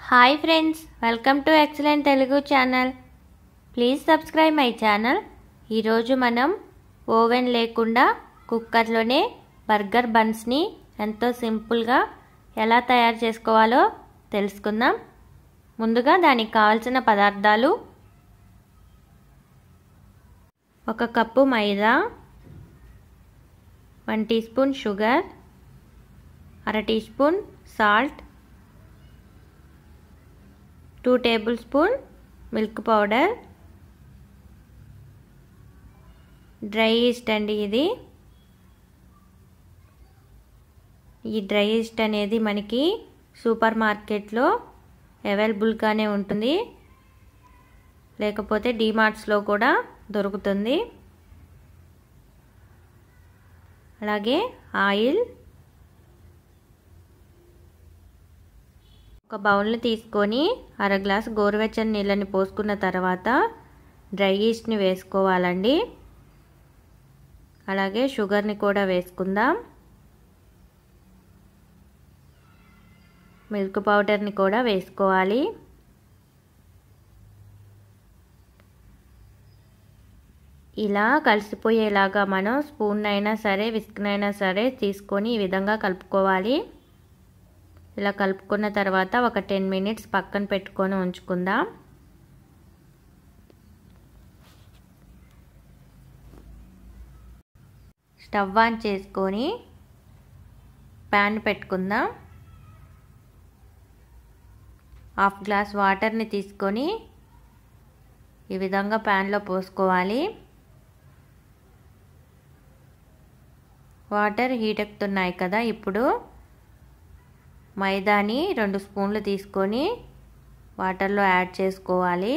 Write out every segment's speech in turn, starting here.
hi friends welcome to excellent Telugu channel please subscribe my channel ఈరోజు మనం oven లేకుండా కుక్కర్లోనే burger బన్స్ని ఎంతో సింపుల్గా ఎలా తయారు చేసుకోవాలో తెలుసుకుందాం ముందుగా దానికి కావాల్సిన పదార్థాలు ఒక cup maida one teaspoon sugar అర teaspoon salt two tablespoon milk powder dry yeast అండి ఇది ఈ డ్రై ఈస్ట్ అనేది మనకి సూపర్ మార్కెట్లో అవైలబుల్గానే ఉంటుంది లేకపోతే డీమార్ట్స్లో కూడా దొరుకుతుంది అలాగే ఆయిల్ ఒక బౌల్ని తీసుకొని అర గ్లాస్ గోరువెచ్చని నీళ్ళని పోసుకున్న తర్వాత డ్రై ఈస్ట్ని వేసుకోవాలండి అలాగే షుగర్ని కూడా వేసుకుందాం మిల్క్ పౌడర్ని కూడా వేసుకోవాలి ఇలా కలిసిపోయేలాగా మనం స్పూన్ అయినా సరే విస్క్నైనా సరే తీసుకొని ఈ విధంగా కలుపుకోవాలి ఇలా కలుపుకున్న తర్వాత ఒక టెన్ మినిట్స్ పక్కన పెట్టుకొని ఉంచుకుందాం స్టవ్ ఆన్ చేసుకొని ప్యాన్ పెట్టుకుందాం హాఫ్ గ్లాస్ వాటర్ని తీసుకొని ఈ విధంగా ప్యాన్లో పోసుకోవాలి వాటర్ హీట్ ఎక్కుతున్నాయి కదా ఇప్పుడు మైదాని రెండు స్పూన్లు తీసుకొని వాటర్లో యాడ్ చేసుకోవాలి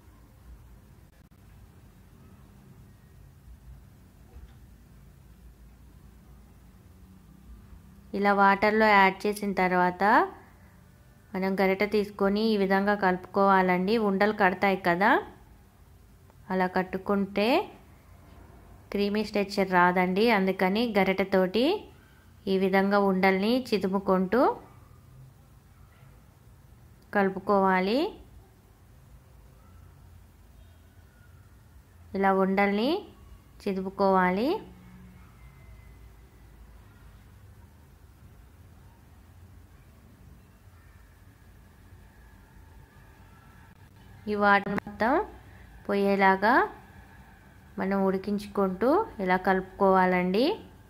ఇలా వాటర్లో యాడ్ చేసిన తర్వాత మనం గరిట తీసుకొని ఈ విధంగా కలుపుకోవాలండి ఉండలు కడతాయి కదా అలా కట్టుకుంటే క్రీమీ స్ట్రెచ్చర్ రాదండి అందుకని గరిటతోటి ఈ విధంగా ఉండల్ని చిదుముకుంటూ కలుపుకోవాలి ఇలా ఉండల్ని చిదుపుకోవాలి ఈ వాటర్ మొత్తం పోయేలాగా మనం ఉడికించుకుంటూ ఇలా కలుపుకోవాలండి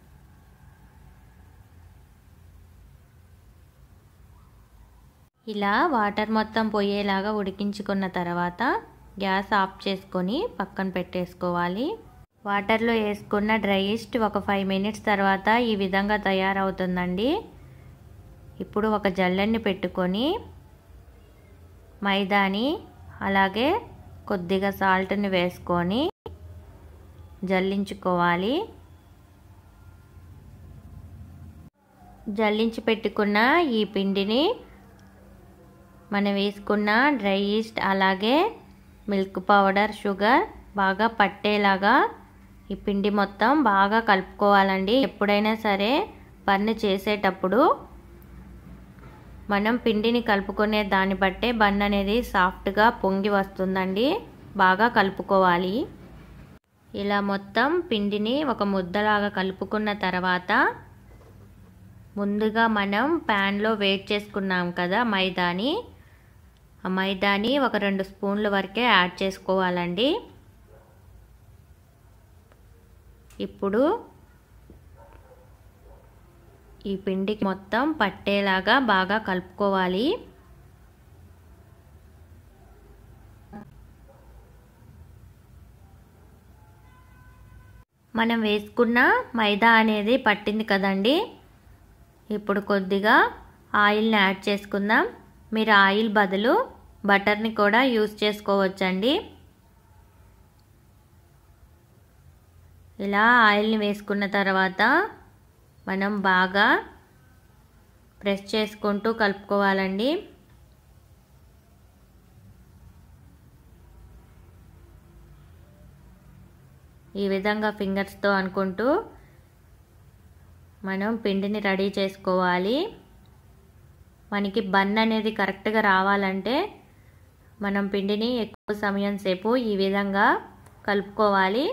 ఇలా వాటర్ మొత్తం పోయేలాగా ఉడికించుకున్న తర్వాత గ్యాస్ ఆఫ్ చేసుకొని పక్కన పెట్టేసుకోవాలి వాటర్లో వేసుకున్న డ్రై ఈస్ట్ ఒక ఫైవ్ మినిట్స్ తర్వాత ఈ విధంగా తయారవుతుందండి ఇప్పుడు ఒక జల్లెన్ని పెట్టుకొని మైదాని అలాగే కొద్దిగా సాల్ట్ని వేసుకొని జల్లించుకోవాలి జల్లించి పెట్టుకున్న ఈ పిండిని మనం వేసుకున్న డ్రై ఈస్ట్ అలాగే మిల్క్ పౌడర్ షుగర్ బాగా పట్టేలాగా ఈ పిండి మొత్తం బాగా కలుపుకోవాలండి ఎప్పుడైనా సరే బన్ చేసేటప్పుడు మనం పిండిని కలుపుకునే దాన్ని బట్టే బన్ అనేది సాఫ్ట్గా పొంగి వస్తుందండి బాగా కలుపుకోవాలి ఇలా మొత్తం పిండిని ఒక ముద్దలాగా కలుపుకున్న తర్వాత ముందుగా మనం ప్యాన్లో వేట్ చేసుకున్నాం కదా మైదాని ఆ మైదాని ఒక రెండు స్పూన్ల వరకే యాడ్ చేసుకోవాలండి ఇప్పుడు ఈ పిండికి మొత్తం పట్టేలాగా బాగా కలుపుకోవాలి మనం వేసుకున్న మైదా అనేది పట్టింది కదండి ఇప్పుడు కొద్దిగా ఆయిల్ని యాడ్ చేసుకుందాం మీరు ఆయిల్ బదులు బటర్ని కూడా యూస్ చేసుకోవచ్చండి ఇలా ఆయిల్ని వేసుకున్న తర్వాత మనం బాగా ప్రెస్ చేసుకుంటూ కలుపుకోవాలండి ఈ విధంగా ఫింగర్స్తో అనుకుంటూ మనం పిండిని రెడీ చేసుకోవాలి మనకి బన్ అనేది కరెక్ట్గా రావాలంటే మనం పిండిని ఎక్కువ సమయం సేపు ఈ విధంగా కలుపుకోవాలి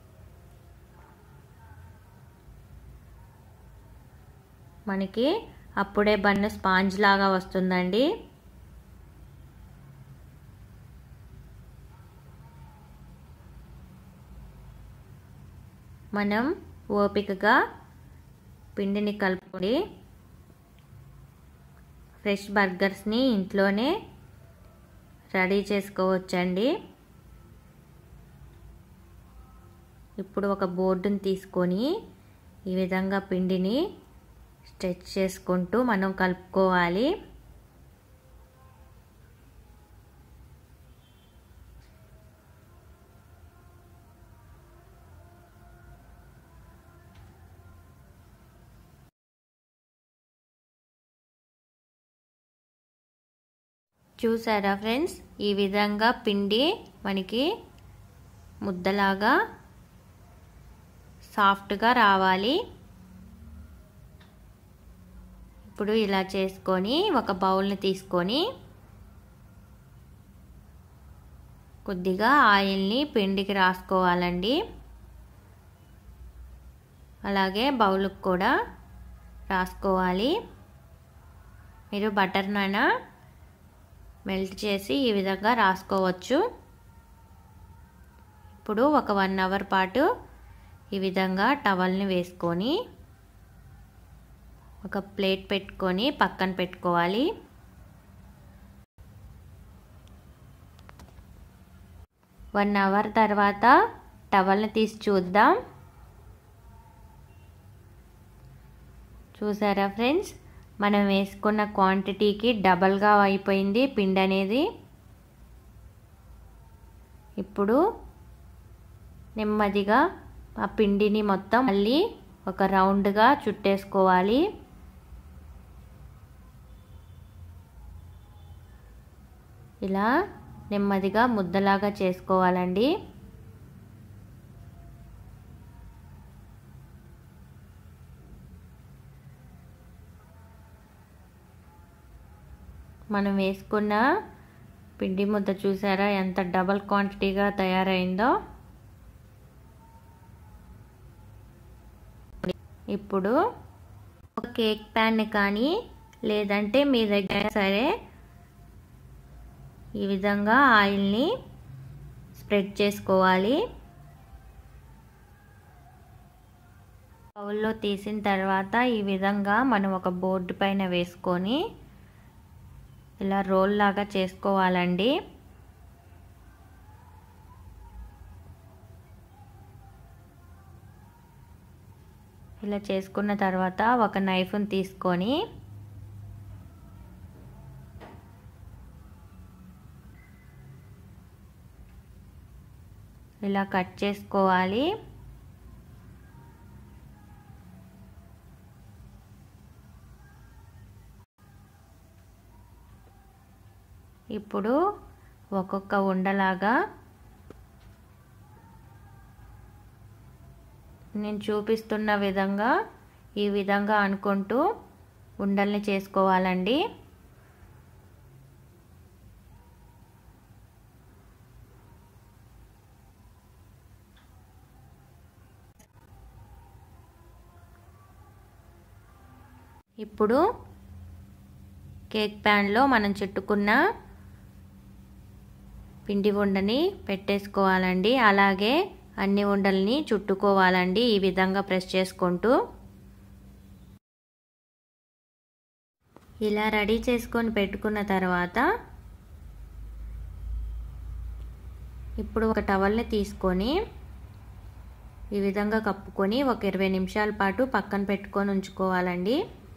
మనకి అప్పుడే బన్ను స్పాంజ్ లాగా వస్తుందండి మనం ఓపికగా పిండిని కలుపుకొని ఫ్రెష్ బర్గర్స్ని ఇంట్లోనే రెడీ చేసుకోవచ్చండి ఇప్పుడు ఒక బోర్డుని తీసుకొని ఈ విధంగా పిండిని స్ట్రెచ్ చేసుకుంటూ మనం కలుపుకోవాలి చూసారా ఫ్రెండ్స్ ఈ విధంగా పిండి మనకి ముద్దలాగా సాఫ్ట్గా రావాలి ఇప్పుడు ఇలా చేసుకొని ఒక బౌల్ని తీసుకొని కొద్దిగా ఆయిల్ని పిండికి రాసుకోవాలండి అలాగే బౌల్కి కూడా రాసుకోవాలి మీరు బటర్నైనా మెల్ట్ చేసి ఈ విధంగా రాసుకోవచ్చు ఇప్పుడు ఒక వన్ అవర్ పాటు ఈ విధంగా టవల్ని వేసుకొని ఒక ప్లేట్ పెట్టుకొని పక్కన పెట్టుకోవాలి వన్ అవర్ తర్వాత టవల్ని తీసి చూద్దాం చూసారా ఫ్రెండ్స్ మనం వేసుకున్న క్వాంటిటీకి డబల్గా అయిపోయింది పిండి అనేది ఇప్పుడు నెమ్మదిగా ఆ పిండిని మొత్తం మళ్ళీ ఒక రౌండ్గా చుట్టేసుకోవాలి ఇలా నెమ్మదిగా ముద్దలాగా చేసుకోవాలండి మనం వేసుకున్న పిండి ముద్ద చూసారా ఎంత డబల్ క్వాంటిటీగా తయారైందో ఇప్పుడు ఒక కేక్ ప్యాన్ కానీ లేదంటే మీ దగ్గర సరే ఈ విధంగా ఆయిల్ని స్ప్రెడ్ చేసుకోవాలి బౌల్లో తీసిన తర్వాత ఈ విధంగా మనం ఒక బోర్డు పైన వేసుకొని ఇలా రోల్ లాగా చేసుకోవాలండి ఇలా చేసుకున్న తర్వాత ఒక నైఫ్ని తీసుకొని ఇలా కట్ చేసుకోవాలి ఇప్పుడు ఒక్కొక్క ఉండలాగా నేను చూపిస్తున్న విధంగా ఈ విధంగా అనుకుంటూ ఉండల్ని చేసుకోవాలండి ఇప్పుడు కేక్ ప్యాన్లో మనం చుట్టుకున్న పిండి ఉండని పెట్టేసుకోవాలండి అలాగే అన్ని ఉండల్ని చుట్టుకోవాలండి ఈ విధంగా ప్రెస్ చేసుకుంటూ ఇలా రెడీ చేసుకొని పెట్టుకున్న తర్వాత ఇప్పుడు ఒక టవల్ని తీసుకొని ఈ విధంగా కప్పుకొని ఒక ఇరవై నిమిషాల పాటు పక్కన పెట్టుకొని ఉంచుకోవాలండి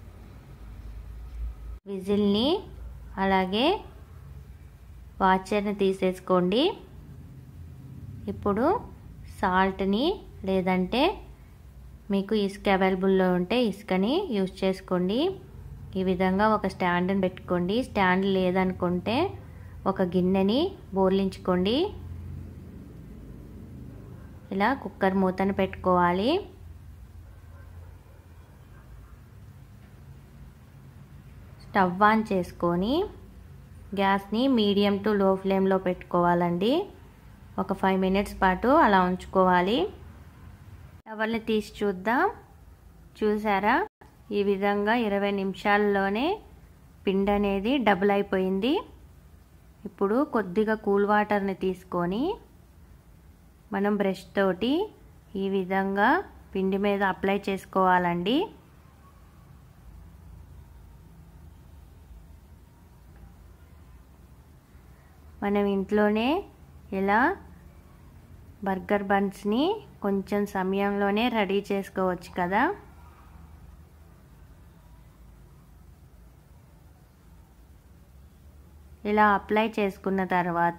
విజిల్ని అలాగే వాచర్ని తీసేసుకోండి ఇప్పుడు సాల్ట్ని లేదంటే మీకు ఇసుక అవైలబుల్లో ఉంటే ఇసుకని యూజ్ చేసుకోండి ఈ విధంగా ఒక స్టాండ్ని పెట్టుకోండి స్టాండ్ లేదనుకుంటే ఒక గిన్నెని బోర్లించుకోండి ఇలా కుక్కర్ మూతను పెట్టుకోవాలి స్టవ్ ఆన్ చేసుకొని గ్యాస్ని మీడియం టు లో ఫ్లేమ్లో పెట్టుకోవాలండి ఒక ఫైవ్ మినిట్స్ పాటు అలా ఉంచుకోవాలి టవల్ని తీసి చూద్దాం చూసారా ఈ విధంగా ఇరవై నిమిషాల్లోనే పిండి అనేది డబుల్ అయిపోయింది ఇప్పుడు కొద్దిగా కూల్ వాటర్ని తీసుకొని మనం బ్రష్ తోటి ఈ విధంగా పిండి మీద అప్లై చేసుకోవాలండి మనం ఇంట్లోనే ఇలా బర్గర్ బన్స్ని కొంచెం సమయంలోనే రెడీ చేసుకోవచ్చు కదా ఇలా అప్లై చేసుకున్న తర్వాత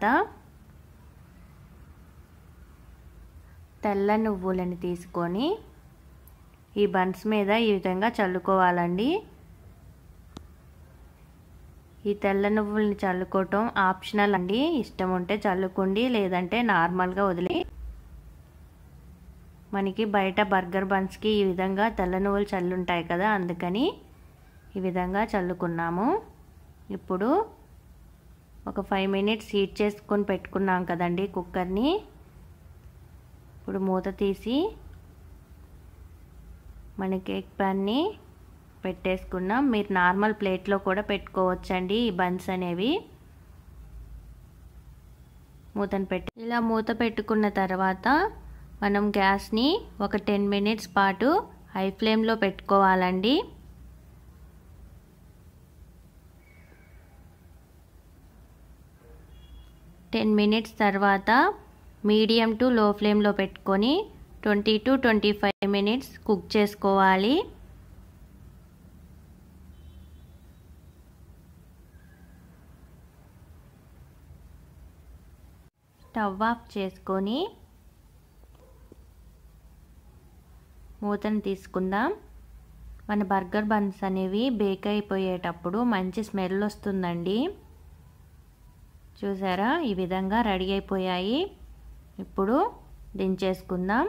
తెల్ల నువ్వులని తీసుకొని ఈ బన్స్ మీద ఈ విధంగా చల్లుకోవాలండి ఈ తెల్ల నువ్వుల్ని చల్లుకోవటం ఆప్షనల్ అండి ఇష్టం ఉంటే చల్లుకోండి లేదంటే నార్మల్గా వదిలి మనకి బయట బర్గర్ బన్స్కి ఈ విధంగా తెల్ల నువ్వులు చల్లుంటాయి కదా అందుకని ఈ విధంగా చల్లుకున్నాము ఇప్పుడు ఒక ఫైవ్ మినిట్స్ హీట్ చేసుకొని పెట్టుకున్నాం కదండి కుక్కర్ని ఇప్పుడు మూత తీసి మన కేక్ ప్యాన్ని పెట్టేసుకున్నాం మీరు నార్మల్ ప్లేట్లో కూడా పెట్టుకోవచ్చండి ఈ బన్స్ అనేవి మూతను పెట్టి ఇలా మూత పెట్టుకున్న తర్వాత మనం గ్యాస్ని ఒక టెన్ మినిట్స్ పాటు హై ఫ్లేమ్లో పెట్టుకోవాలండి టెన్ మినిట్స్ తర్వాత మీడియం టు లో ఫ్లేమ్లో పెట్టుకొని twenty to twenty five minutes cook చేసుకోవాలి స్టవ్ ఆఫ్ చేసుకొని మూతను తీసుకుందాం మన బర్గర్ బన్స్ అనేవి బేక్ అయిపోయేటప్పుడు మంచి స్మెల్ వస్తుందండి చూసారా ఈ విధంగా రెడీ అయిపోయాయి ఇప్పుడు దించేసుకుందాం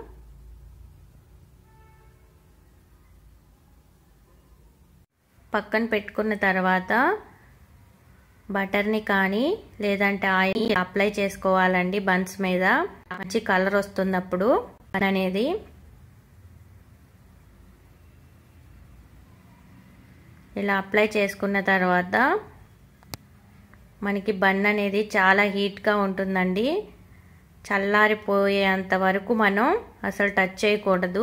పక్కన పెట్టుకున్న తర్వాత బటర్ని కానీ లేదంటే ఆయిల్ అప్లై చేసుకోవాలండి బన్స్ మీద మంచి కలర్ వస్తుంది అప్పుడు అనేది ఇలా అప్లై చేసుకున్న తర్వాత మనకి బన్ అనేది చాలా హీట్గా ఉంటుందండి చల్లారిపోయేంత వరకు మనం అసలు టచ్ చేయకూడదు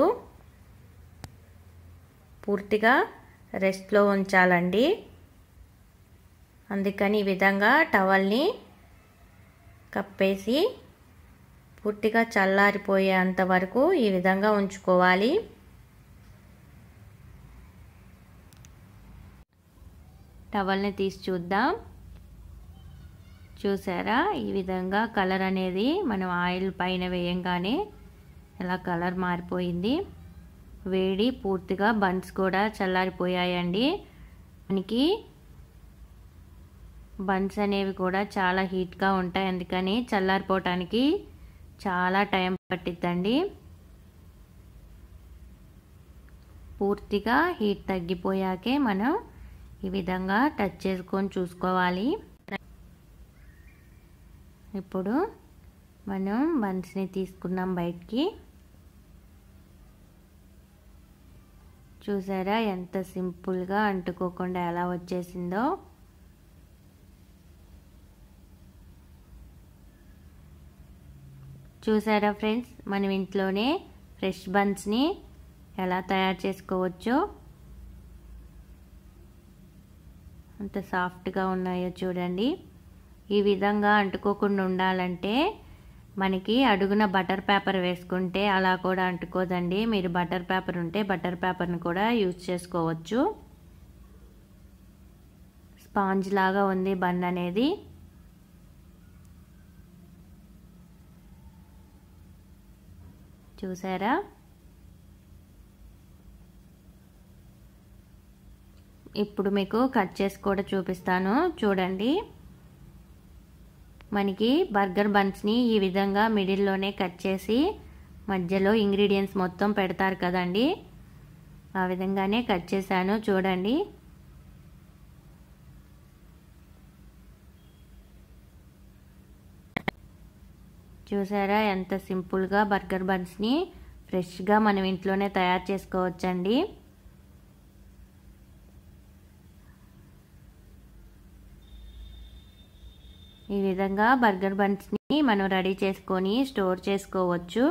పూర్తిగా రెస్ట్లో ఉంచాలండి అందుకని ఈ విధంగా టవల్ని కప్పేసి పూర్తిగా చల్లారిపోయేంత వరకు ఈ విధంగా ఉంచుకోవాలి టవల్ని తీసి చూద్దాం చూసారా ఈ విధంగా కలర్ అనేది మనం ఆయిల్ పైన వేయంగానే ఇలా కలర్ మారిపోయింది వేడి పూర్తిగా బన్స్ కూడా చల్లారిపోయాయండి మనకి బన్స్ అనేవి కూడా చాలా హీట్గా ఉంటాయి అందుకని చల్లారిపోవటానికి చాలా టైం పట్టిద్దండి పూర్తిగా హీట్ తగ్గిపోయాకే మనం ఈ విధంగా టచ్ చేసుకొని చూసుకోవాలి ఇప్పుడు మనం బన్స్ని తీసుకున్నాం బయటికి చూసారా ఎంత సింపుల్గా అంటుకోకుండా ఎలా వచ్చేసిందో చూసారా ఫ్రెండ్స్ మనం ఇంట్లోనే ఫ్రెష్ బన్స్ని ఎలా తయారు చేసుకోవచ్చో అంత సాఫ్ట్గా ఉన్నాయో చూడండి ఈ విధంగా అంటుకోకుండా ఉండాలంటే మనకి అడుగున బటర్ పేపర్ వేసుకుంటే అలా కూడా అంటుకోదండి మీరు బటర్ పేపర్ ఉంటే బటర్ పేపర్ని కూడా యూజ్ చేసుకోవచ్చు స్పాంజ్ లాగా ఉంది బన్ అనేది చూసారా ఇప్పుడు మీకు కట్ చేసి కూడా చూపిస్తాను చూడండి మనకి బర్గర్ బన్స్ని ఈ విధంగా మిడిల్లోనే కట్ చేసి మధ్యలో ఇంగ్రీడియంట్స్ మొత్తం పెడతారు కదండి ఆ విధంగానే కట్ చేశాను చూడండి చూసారా ఎంత సింపుల్గా బర్గర్ బన్స్ని ఫ్రెష్గా మనం ఇంట్లోనే తయారు చేసుకోవచ్చండి ఈ విధంగా బర్గర్ బన్స్ని మనం రెడీ చేసుకొని స్టోర్ చేసుకోవచ్చు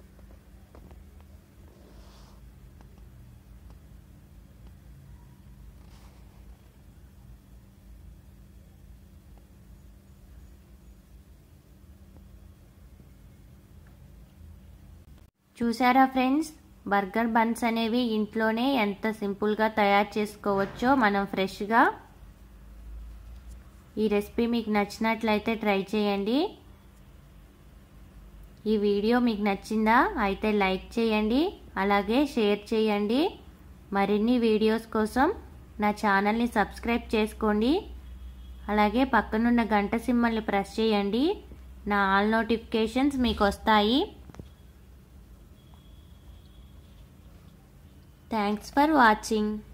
చూసారా ఫ్రెండ్స్ బర్గర్ బన్స్ అనేవి ఇంట్లోనే ఎంత సింపుల్గా తయారు చేసుకోవచ్చో మనం ఫ్రెష్గా ఈ రెసిపీ మీకు నచ్చినట్లయితే ట్రై చేయండి ఈ వీడియో మీకు నచ్చిందా అయితే లైక్ చేయండి అలాగే షేర్ చేయండి మరిన్ని వీడియోస్ కోసం నా ఛానల్ని సబ్స్క్రైబ్ చేసుకోండి అలాగే పక్కనున్న గంట సింబల్ని ప్రెస్ చేయండి నా ఆల్ నోటిఫికేషన్స్ మీకు వస్తాయి థ్యాంక్స్ ఫర్ వాచింగ్